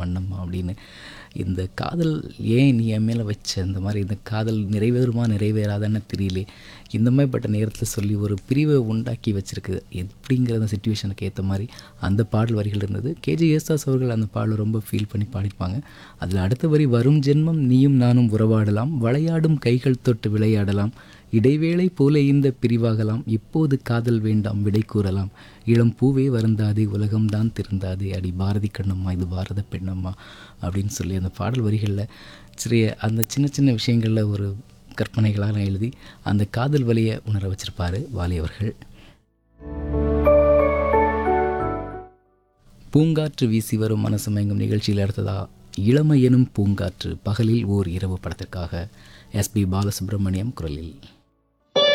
பண்ணம்மா அப்படின்னு இந்த காதல் ஏன் நீ என் மேலே வச்ச இந்த மாதிரி இந்த காதல் நிறைவேறுமா நிறைவேறாதான்னு தெரியல இந்த மாதிரிப்பட்ட நேரத்தில் சொல்லி ஒரு பிரிவை உண்டாக்கி வச்சிருக்கு எப்படிங்கிற அந்த சுச்சுவேஷனுக்கு ஏற்ற மாதிரி அந்த பாடல் வரிகள் இருந்தது கேஜி யேசுதாஸ் அவர்கள் அந்த பாடலை ரொம்ப ஃபீல் பண்ணி பாடிப்பாங்க அதில் அடுத்த வரி வரும் ஜென்மம் நீயும் நானும் உறவாடலாம் விளையாடும் கைகள் தொட்டு விளையாடலாம் இடைவேளை போல இந்த பிரிவாகலாம் இப்போது காதல் வேண்டாம் விடை கூறலாம் இளம் பூவே வருந்தாதே உலகம்தான் திருந்தாதே அடி பாரதி கண்ணம்மா இது பாரத பெண்ணம்மா அப்படின்னு சொல்லி அந்த பாடல் வரிகளில் சிறிய அந்த சின்ன சின்ன விஷயங்களில் ஒரு கற்பனைகளாக எழுதி அந்த காதல் வழியை உணர வச்சிருப்பாரு வாலி அவர்கள் பூங்காற்று வீசி வரும் மனசு மயங்கும் நிகழ்ச்சியில் அடுத்ததா இளமை எனும் பூங்காற்று பகலில் ஓர் இரவு படத்திற்காக எஸ்பி பாலசுப்ரமணியம் குரலில்